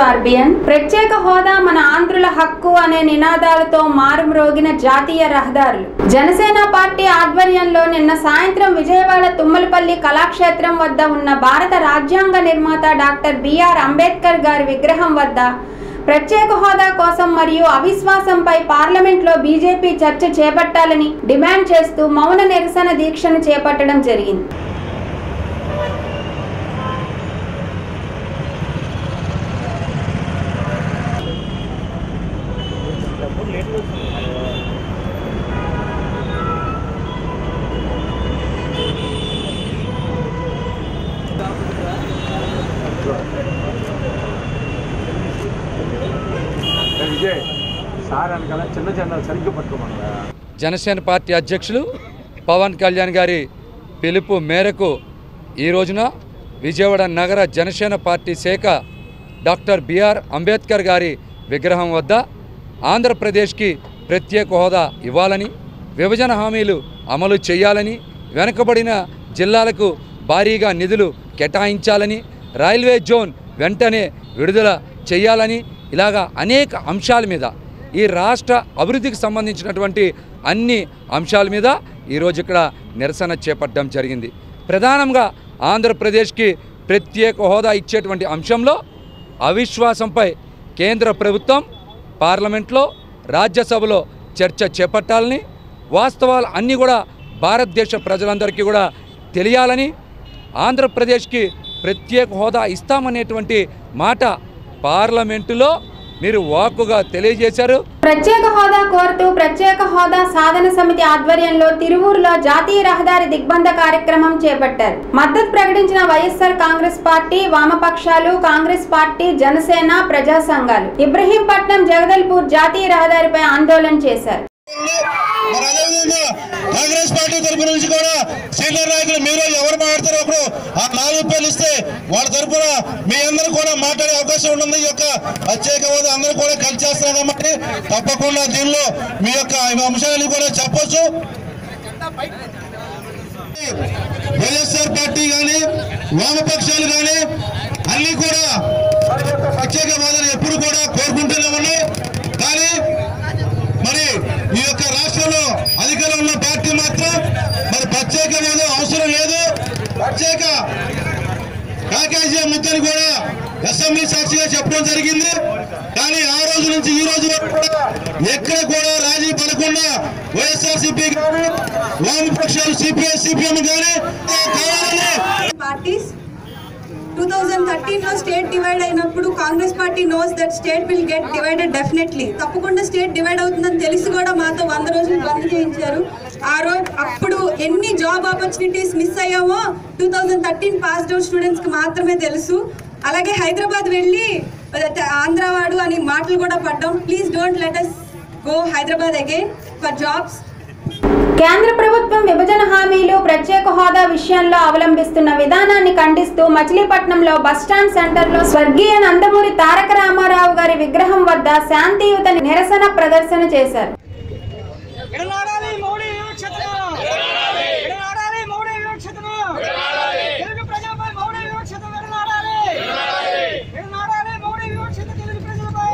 RBN ప్రత్యేక హోదా మన ఆంధ్రుల హక్కు అనే నినాదాలతో మారుమ్రోగిన జాతీయ రహదారులు జనసేన పార్టీ ఆధ్వర్యంలో నిన్న సాయంత్రం విజయవాడ తుమ్మలపల్లి కళాక్షేత్రం వద్ద ఉన్న భారత రాజ్యాంగ నిర్మాత డాక్టర్ బిఆర్ అంబేద్కర్ గారి విగ్రహం వద్ద ప్రత్యేక హోదా కోసం మరియు అవిశ్వాసంపై పార్లమెంట్లో బీజేపీ చర్చ చేపట్టాలని డిమాండ్ చేస్తూ మౌన నిరసన దీక్షను చేపట్టడం జరిగింది విజయ్ సార్ అనకాల చిన్న జెండాలు సరిగ్గా పట్టుకోమన్నా జనసేన పార్టీ అధ్యక్షులు పవన్ కళ్యాణ్ గారి పిలుపు మేరకు ఈ రోజున విజయవాడ నగర జనసేన పార్టీ శాఖ డాక్టర్ బిఆర్ అంబేద్కర్ గారి విగ్రహం వద్ద ఆంధ్రప్రదేశ్కి ప్రత్యేక హోదా ఇవ్వాలని విభజన హామీలు అమలు చేయాలని వెనుకబడిన జిల్లాలకు భారీగా నిధులు కేటాయించాలని రైల్వే జోన్ వెంటనే విడుదల చేయాలని ఇలాగా అనేక అంశాల మీద ఈ రాష్ట్ర అభివృద్ధికి సంబంధించినటువంటి అన్ని అంశాల మీద ఈరోజు ఇక్కడ నిరసన చేపట్టడం జరిగింది ప్రధానంగా ఆంధ్రప్రదేశ్కి ప్రత్యేక హోదా ఇచ్చేటువంటి అంశంలో అవిశ్వాసంపై కేంద్ర ప్రభుత్వం పార్లమెంట్లో రాజ్యసభలో చర్చ చేపట్టాలని వాస్తవాలు అన్నీ కూడా భారతదేశ ప్రజలందరికీ కూడా తెలియాలని ఆంధ్రప్రదేశ్కి ప్రత్యేక హోదా ఇస్తామనేటువంటి మాట పార్లమెంటులో మీరు వాక్కుగా తెలియజేశారు ప్రత్యేక హోదా కోరుతూ ప్రత్యేక హోదా సాధన సమితి ఆధ్వర్యంలో తిరువూరులో జాతీయ రహదారి దిగ్బంధ కార్యక్రమం చేపట్టారు మద్దతు ప్రకటించిన వైఎస్ఆర్ కాంగ్రెస్ పార్టీ వామపక్షాలు కాంగ్రెస్ పార్టీ జనసేన ప్రజా సంఘాలు ఇబ్రహీంపట్నం జగదల్పూర్ జాతీయ రహదారిపై ఆందోళన చేశారు మరి అదేవిధంగా కాంగ్రెస్ పార్టీ తరపు నుంచి కూడా సీనియర్ నాయకులు మీరు ఎవరు మాట్లాడతారో ఒకరు ఆ నాలుగు పేర్లు ఇస్తే వాళ్ళ తరపున మీ అందరూ కూడా మాట్లాడే అవకాశం ఉంటుంది ఈ యొక్క ప్రత్యేక హోదా అందరూ కూడా కలిసి చేస్తున్నారు కాబట్టి తప్పకుండా దీనిలో మీ యొక్క ఈ అంశాలను కూడా చెప్పొచ్చు వైఎస్ఆర్ పార్టీ కానీ వామపక్షాలు కానీ అన్ని కూడా వారి యొక్క ప్రత్యేక హోదాను ఎప్పుడు కూడా కోరుకుంటూనే ఉన్నాయి కానీ మరి ఈ యొక్క రాష్ట్రంలో అధికారంలో ఉన్న పార్టీ మాత్రం మరి ప్రత్యేక హోదా అవసరం లేదు ప్రత్యేక కాకాజీ ముద్దని కూడా అసెంబ్లీ సాక్షిగా చెప్పడం జరిగింది కానీ ఆ రోజు నుంచి ఈ రోజు వరకు కూడా ఎక్కడ కూడా రాజీ పడకుండా వైఎస్ఆర్సీపీ కానీ వామపక్షాలు సిపిఐ సిపిఎం కానీ కావాలని పార్టీస్ టూ థౌజండ్ థర్టీన్లో స్టేట్ డివైడ్ అయినప్పుడు Congress party knows that state will get divided definitely తప్పకుండా స్టేట్ డివైడ్ అవుతుందని తెలిసి కూడా మాతో వంద రోజులు బంద్ చేయించారు ఆ రోజు అప్పుడు ఎన్ని జాబ్ ఆపర్చునిటీస్ మిస్ అయ్యామో two thousand thirteen passed out స్టూడెంట్స్కి మాత్రమే తెలుసు అలాగే హైదరాబాద్ వెళ్ళి ఆంధ్రావాడు అని మాటలు కూడా పడ్డాం please don't let us go Hyderabad again for jobs కేంద్ర ప్రభుత్వం విభజన హామీలు ప్రత్యేక హోదా విషయంలో అవలంబిస్తున్న విధానాన్ని ఖండిస్తూ మచిలీపట్నంలో బస్టాండ్ సెంటర్లో స్వర్గీయ నందమూరి తారక రామారావు గారి విగ్రహం వద్ద శాంతియుత నిరసన ప్రదర్శన చేశారు ఎడనాడాలి మోడీ వివక్షతను ఎడనాడాలి మోడీ వివక్షతను తెలుగు ప్రజలపై మోడీ వివక్షత ఎడనాడాలి ఎడనాడాలి మోడీ వివక్షత తెలుగు ప్రజలపై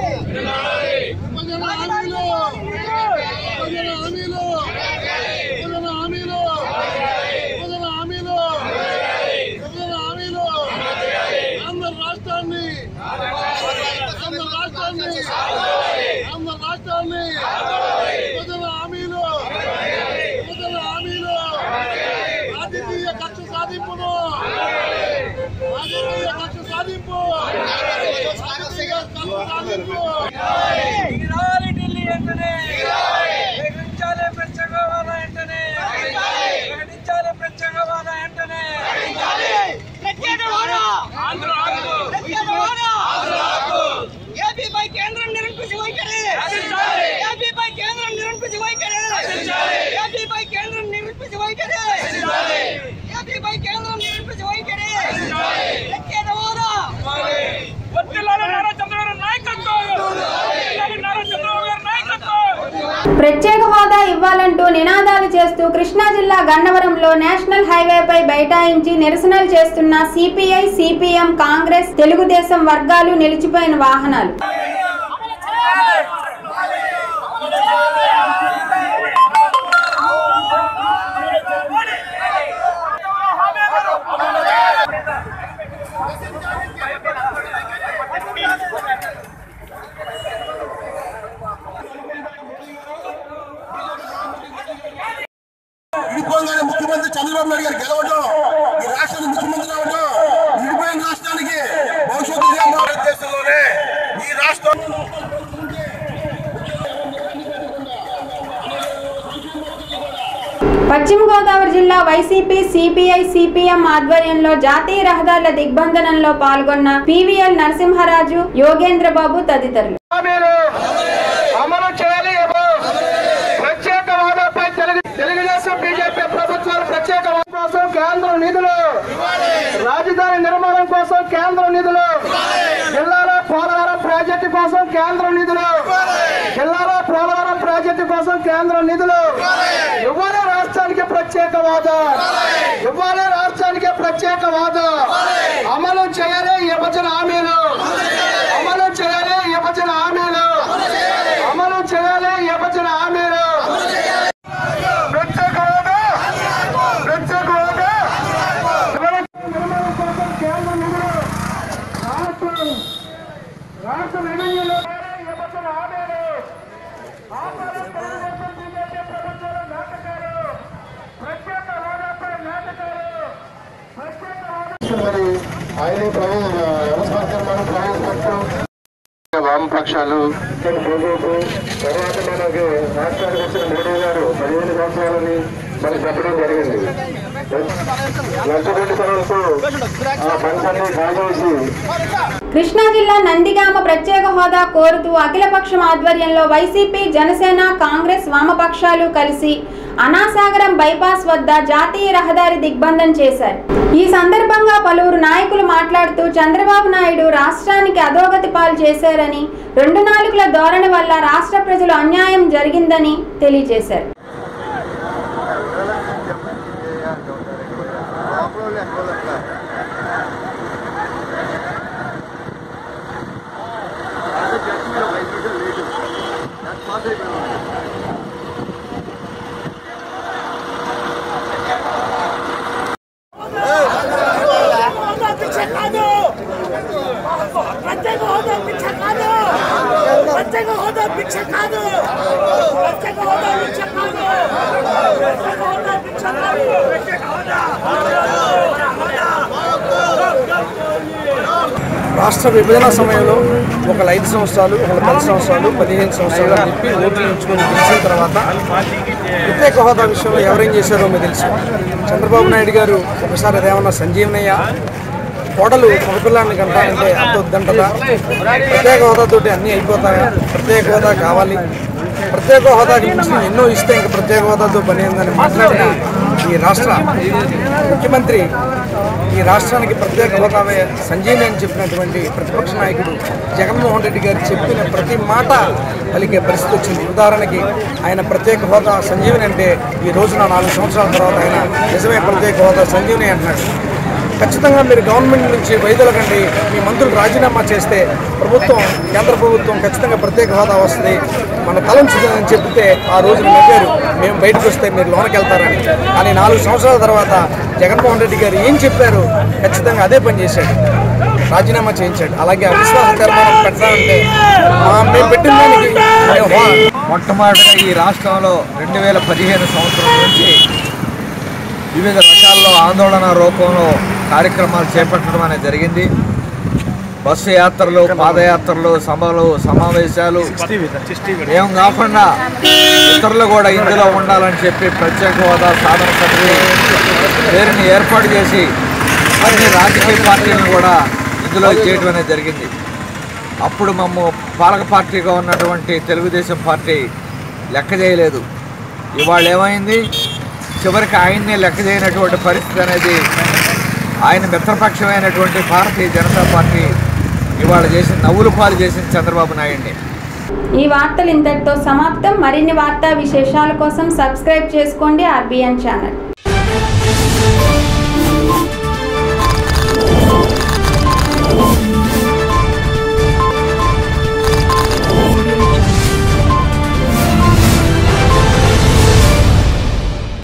ఆంధ్ర రాష్ట్రాన్ని ఆంధ్ర రాష్ట్రాన్ని ఆంధ్ర రాష్ట్రాన్ని విభజన హామీలు విభజన హామీలు రాజకీయ కక్ష సాధింపును రాజకీయ కక్ష సాధింపు రాజకీయ కక్ష సాధింపు ఎగిరాలి ఢిల్లీ వెంటనే ప్రకటించాలి ప్రత్యేక హోదా వెంటనే ప్రకటించాలి ప్రత్యేక హోదా వెంటనే ప్రత్యేక హోదా ఆంధ్ర హక్కు ప్రత్యేక హోదా ఆంధ్ర హక్కు ఏపీపై కేంద్రం నిరంకుశ వైఖరి ఏపీపై కేంద్రం నిరంకుశ వైఖరి ఏపీపై కేంద్రం నిరంకుశ వైఖరి ఏపీపై కేంద్రం నిరంకుశ వైఖరి ప్రత్యేక హోదా వర్తిల్లాలి నారా చంద్రబాబు నాయకత్వం వర్తిల్లాలి నారా చంద్రబాబు గారి నాయకత్వం ప్రత్యేక హోదా ఇవ్వాలంటూ నినాదాలు చేస్తూ కృష్ణా జిల్లా గన్నవరంలో నేషనల్ హైవేపై బైఠాయించి నిరసనలు చేస్తున్న సిపిఐ సిపిఎం కాంగ్రెస్ తెలుగుదేశం వర్గాలు నిలిచిపోయిన వాహనాలు విడిపోగానే ముఖ్యమంత్రి చంద్రబాబు నాయుడు గారు గెలవడం ఈ రాష్ట్రానికి ముఖ్యమంత్రి అవడం విడిపోయిన రాష్ట్రానికి భవిష్యత్తు ఇదే భారతదేశంలోనే ఈ రాష్ట్రం పశ్చిమ గోదావరి జిల్లా వైసీపీ సిపిఐ సిపిఎం ఆధ్వర్యంలో జాతీయ రహదారుల దిగ్బంధనంలో పాల్గొన్న పివిఎల్ నరసింహరాజు యోగేంద్ర బాబు తదితరులు మీరు అమలు చేయాలి ప్రత్యేక హోదాపై తెలుగు తెలుగుదేశం బీజేపీ ప్రభుత్వాలు ప్రత్యేక హోదా కోసం కేంద్ర నిధులు రాజధాని నిర్మాణం కోసం కేంద్ర నిధులు జిల్లాలో పోలవరం ప్రాజెక్టు కోసం కేంద్ర నిధులు జిల్లాలో పోలవరం ప్రాజెక్టు కోసం కేంద్ర నిధులు ఇవ్వాలి రాష్ట్రానికి ప్రత్యేక హోదా ఇవ్వాలి రాష్ట్రానికి ప్రత్యేక హోదా అమలు చేయాలి విభజన హామీలు అమలు చేయాలి విభజన హామీలు అమలు చేయాలి విభజన హామీలు ప్రత్యేక హోదా ప్రత్యేక హోదా నిర్మాణం కోసం కేంద్ర నిధులు రాష్ట్రం రాష్ట్ర రెవెన్యూలో విభజన హామీలు ఆంధ్రప్రదేశ్ తెలుగుదేశం బీజేపీ ప్రభుత్వాల నాటకాలు ప్రత్యేక హోదాపై నాటకాలు ప్రత్యేక హోదా మరి ఆయనే ప్రవేశ ప్రవేశపెట్టాం వామపక్షాలు బీజేపీ తర్వాత మనకి రాష్ట్రానికి వచ్చిన మోడీ గారు పదిహేను సంవత్సరాలని మనకి చెప్పడం జరిగింది లక్ష తరంతో ఆ పనిసన్ని కాజేసి కృష్ణా జిల్లా నందిగామ ప్రత్యేక హోదా కోరుతూ అఖిలపక్షం ఆధ్వర్యంలో వైసీపీ జనసేన కాంగ్రెస్ వామపక్షాలు కలిసి అనాసాగరం బైపాస్ వద్ద జాతీయ రహదారి దిగ్బంధం చేశారు ఈ సందర్భంగా పలువురు నాయకులు మాట్లాడుతూ చంద్రబాబు నాయుడు రాష్ట్రానికి అధోగతి పాలు చేశారని రెండు నాలుగుల ధోరణి వల్ల రాష్ట్ర ప్రజలు అన్యాయం జరిగిందని తెలియజేశారు ప్రత్యేక హోదా భిక్ష కాదు ప్రత్యేక హోదా భిక్ష కాదు ప్రత్యేక హోదా భిక్ష కాదు ప్రత్యేక హోదా భిక్ష కాదు ప్రత్యేక హోదా రాష్ట్ర విభజన సమయంలో ఒక ఐదు సంవత్సరాలు ఒక పది సంవత్సరాలు పదిహేను సంవత్సరాలు అని చెప్పి ఓట్లు ఎంచుకొని గెలిచిన తర్వాత ప్రత్యేక హోదా విషయంలో ఎవరేం చేశారో మీకు తెలుసు చంద్రబాబు నాయుడు గారు ఒకసారి అదేమన్నా సంజీవనయ్య కోడలు మగపిల్లాన్ని కంటానంటే అంత వద్దంటదా ప్రత్యేక హోదాతోటి అన్నీ అయిపోతాయా ప్రత్యేక హోదా కావాలి ప్రత్యేక హోదాకి మించి ఎన్నో ఇస్తే ఇంకా ప్రత్యేక హోదాతో పని ఏందని మాట్లాడిన ఈ రాష్ట్ర ముఖ్యమంత్రి ఈ రాష్ట్రానికి ప్రత్యేక హోదావే సంజీవని అని చెప్పినటువంటి ప్రతిపక్ష నాయకుడు జగన్మోహన్ రెడ్డి గారు చెప్పిన ప్రతి మాట పలికే పరిస్థితి వచ్చింది ఉదాహరణకి ఆయన ప్రత్యేక హోదా సంజీవని అంటే ఈ రోజున నాలుగు సంవత్సరాల తర్వాత ఆయన నిజమే ప్రత్యేక హోదా సంజీవని అంటున్నాడు ఖచ్చితంగా మీరు గవర్నమెంట్ నుంచి వైదొలగండి మీ మంత్రులు రాజీనామా చేస్తే ప్రభుత్వం కేంద్ర ప్రభుత్వం ఖచ్చితంగా ప్రత్యేక హోదా వస్తుంది మన తలంచుతుందని చెప్తే ఆ రోజున నవ్వారు మేము బయటకు వస్తే మీరు లోనకి వెళ్తారని కానీ నాలుగు సంవత్సరాల తర్వాత జగన్మోహన్ రెడ్డి గారు ఏం చెప్పారు ఖచ్చితంగా అదే పని చేశాడు రాజీనామా చేయించాడు అలాగే అవిశ్వాస తీర్మానం పెట్టాలంటే మా మేము పెట్టిన దానికి మేము హో- మొట్టమొదటిగా ఈ రాష్ట్రంలో రెండు వేల పదిహేను సంవత్సరం నుంచి వివిధ రకాల్లో ఆందోళన రూపంలో కార్యక్రమాలు చేపట్టడం అనేది జరిగింది బస్సు యాత్రలు పాదయాత్రలు సభలు సమావేశాలు ఏం కాకుండా ఇతరులు కూడా ఇందులో ఉండాలని చెప్పి ప్రత్యేక హోదా సాధన సమితి పేరుని ఏర్పాటు చేసి అన్ని రాజకీయ పార్టీలను కూడా ఇందులో చేయడం అనేది జరిగింది అప్పుడు మమ్మ పాలక పార్టీగా ఉన్నటువంటి తెలుగుదేశం పార్టీ లెక్క చేయలేదు ఇవాళ ఏమైంది చివరికి ఆయన్నే లెక్క చేయనటువంటి పరిస్థితి అనేది ఆయన మిత్రపక్షమైనటువంటి భారతీయ జనతా పార్టీ ఇవాళ చేసిన నవ్వులు పాలు చేసింది చంద్రబాబు నాయుడిని ఈ వార్తలు ఇంతటితో సమాప్తం మరిన్ని వార్తా విశేషాల కోసం సబ్స్క్రైబ్ చేసుకోండి ఆర్బిఎన్ ఛానల్